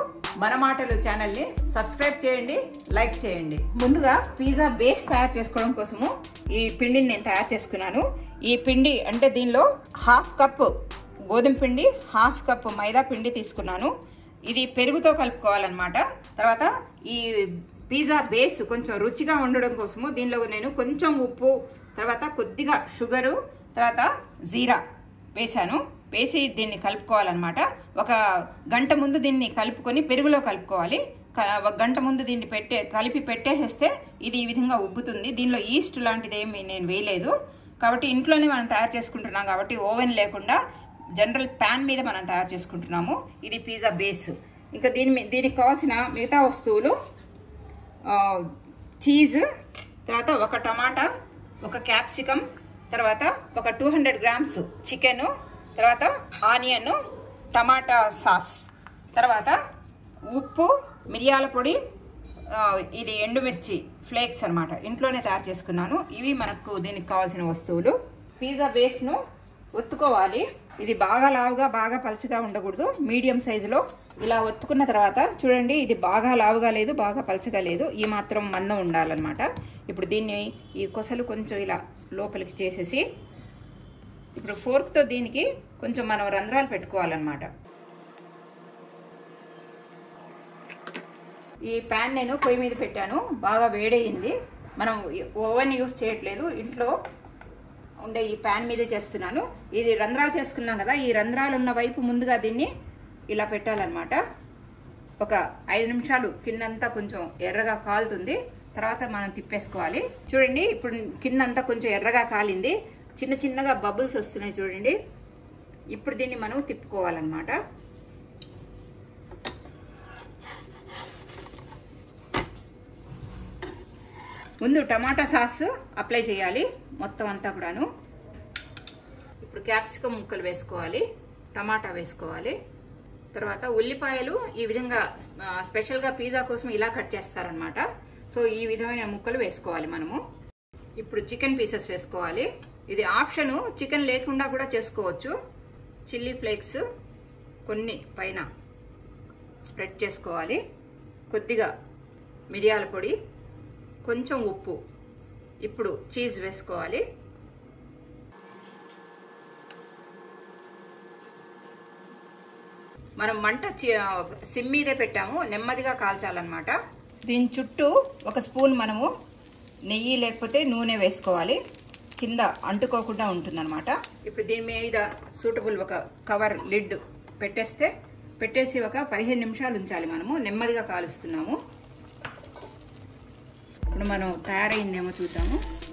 మన మాటలు ఛానల్ని సబ్స్క్రైబ్ చేయండి లైక్ చేయండి ముందుగా పిజ్జా బేస్ తయారు చేసుకోవడం కోసము ఈ పిండిని నేను తయారు చేసుకున్నాను ఈ పిండి అంటే దీనిలో హాఫ్ కప్ గోధుమ పిండి హాఫ్ కప్ మైదా పిండి తీసుకున్నాను ఇది పెరుగుతో కలుపుకోవాలన్నమాట తర్వాత ఈ పిజ్జా బేస్ కొంచెం రుచిగా ఉండడం కోసము దీనిలో నేను కొంచెం ఉప్పు తర్వాత కొద్దిగా షుగరు తర్వాత జీరా వేసాను వేసి దీన్ని కలుపుకోవాలన్నమాట ఒక గంట ముందు దీన్ని కలుపుకొని పెరుగులో కలుపుకోవాలి క- ఒక గంట ముందు దీన్ని పెట్టే కలిపి పెట్టేసేస్తే ఇది ఈ విధంగా ఉబ్బుతుంది దీనిలో ఈస్ట్ లాంటిది ఏమి నేను వేయలేదు కాబట్టి ఇంట్లోనే మనం తయారు చేసుకుంటున్నాం కాబట్టి ఓవెన్ లేకుండా జనరల్ ప్యాన్ మీద మనం తయారు చేసుకుంటున్నాము ఇది పిజ్జా బేస్ ఇంకా దీని మీ- దీనికి కావాల్సిన మిగతా వస్తువులు ఆ, చీజ్ తర్వాత ఒక టమాటా ఒక క్యాప్సికమ్ తర్వాత ఒక టూ హండ్రెడ్ గ్రామ్స్ చికెను తర్వాత ఆనియన్ టమాటా సాస్ తర్వాత ఉప్పు మిరియాల పొడి ఆ, ఇది ఎండుమిర్చి ఫ్లేక్స్ అన్నమాట ఇంట్లోనే తయారు చేసుకున్నాను ఇవి మనకు దీనికి కావాల్సిన వస్తువులు పిజ్జా బేస్ను ఒత్తుకోవాలి ఇది బాగా లావుగా బాగా పలుచగా ఉండకూడదు మీడియం సైజులో ఇలా ఒత్తుకున్న తర్వాత చూడండి ఇది బాగా లావుగా లేదు బాగా పలుచగా లేదు ఈ మాత్రం మందం ఉండాలన్నమాట ఇప్పుడు దీన్ని ఈ కొసలు కొంచెం ఇలా లోపలికి చేసేసి ఇప్పుడు ఫోర్క్తో దీనికి కొంచెం మనం రంధ్రాలు పెట్టుకోవాలన్నమాట ఈ ప్యాన్ నేను పొయ్యి మీద పెట్టాను బాగా వేడయింది మనం ఓవెన్ యూస్ చేయట్లేదు ఇంట్లో ఉండే ఈ ప్యాన్ మీదే చేస్తున్నాను ఇది రంధ్రాలు చేసుకున్నాం కదా ఈ రంధ్రాలు ఉన్న వైపు ముందుగా దీన్ని ఇలా పెట్టాలన్నమాట ఒక ఐదు నిమిషాలు కిందంతా కొంచెం ఎర్రగా కాలుతుంది తర్వాత మనం తిప్పేసుకోవాలి చూడండి ఇప్పుడు కిందంతా కొంచెం ఎర్రగా కాలింది చిన్న చిన్నగా బబుల్స్ వస్తున్నాయి చూడండి ఇప్పుడు దీన్ని మనం తిప్పుకోవాలన్నమాట ముందు టమాటా సాస్ అప్లై చేయాలి మొత్తం అంతా కూడాను ఇప్పుడు క్యాప్సికమ్ ముక్కలు వేసుకోవాలి టమాటా వేసుకోవాలి తర్వాత ఉల్లిపాయలు ఈ విధంగా ఆ, స్పెషల్గా పిజ్జా కోసం ఇలా కట్ చేస్తారనమాట సో ఈ విధమైన ముక్కలు వేసుకోవాలి మనము ఇప్పుడు చికెన్ పీసెస్ వేసుకోవాలి ఇది ఆప్షను చికెన్ లేకుండా కూడా చేసుకోవచ్చు చిల్లీ ఫ్లేక్స్ కొన్ని పైన స్ప్రెడ్ చేసుకోవాలి కొద్దిగా మిరియాల పొడి కొంచెం ఉప్పు ఇప్పుడు చీజ్ వేసుకోవాలి మనం మంట చి- సిమ్ మీదే పెట్టాము నెమ్మదిగా కాల్చాలన్నమాట దీని చుట్టూ ఒక స్పూన్ మనము నెయ్యి లేకపోతే నూనె వేసుకోవాలి కింద అంటుకోకుండా ఉంటుందన్నమాట ఇప్పుడు దీని మీద సూటబుల్ ఒక కవర్ లిడ్ పెట్టేస్తే పెట్టేసి ఒక పదిహేను నిమిషాలు ఉంచాలి మనము నెమ్మదిగా కాలుస్తున్నాము ఇప్పుడు మనం తయారైందేమో చూద్దాము